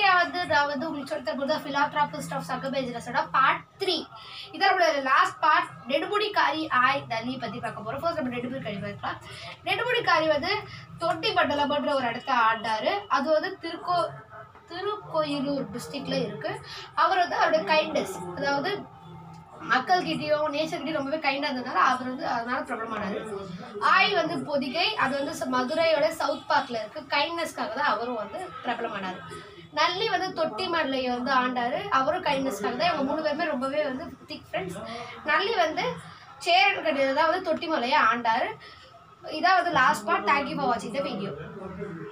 வந்து நான் வந்து உங்களுக்கு சொல்லி தரும்போது ஃபிலாட்ராபிஸ்ட் ஆஃப் சக்கபேஜரஸோட பார்ட் த்ரீ இதான் நம்மளோட லாஸ்ட் பார்ட் நெடுமுடிக்காரி ஆய் தண்ணி பற்றி பார்க்க போகிறோம் ஃபர்ஸ்ட் நம்ம நெடுமுடிக்காரி பார்க்கலாம் நெடுமுடிக்காரி வந்து தொட்டி மண்டலம்ன்ற ஒரு இடத்த ஆண்டாரு அது வந்து திருக்கோ திருக்கோயிலூர் டிஸ்ட்ரிக்ட்ல இருக்கு அவர் வந்து அவருடைய கைண்ட்னஸ் அதாவது மக்கள்கிட்டயும் நேச்சர்கிட்டயும் ரொம்பவே கைண்டாக இருந்ததுனால அவர் வந்து அதனால பிரபலமானாரு ஆய் வந்து பொதிகை அது வந்து ச- மதுரையோட சவுத் பார்க்ல இருக்கு கைண்ட்னஸ்க்காக தான் அவரும் வந்து பிரபலமானார் நல்லி வந்து தொட்டி மல்லையை வந்து ஆண்டாரு அவரும் கைண்ட்னஸ்க்காக தான் இவங்க மூணு பேருமே ரொம்பவே வந்து திக் ஃப்ரெண்ட்ஸ் நல்லி வந்து சேரன் கிடையாது தான் வந்து தொட்டி மலையை ஆண்டாரு இதான் வந்து லாஸ்ட் பார்ட் தேங்க்யூ ஃபார் வாட்சிங் த வீடியோ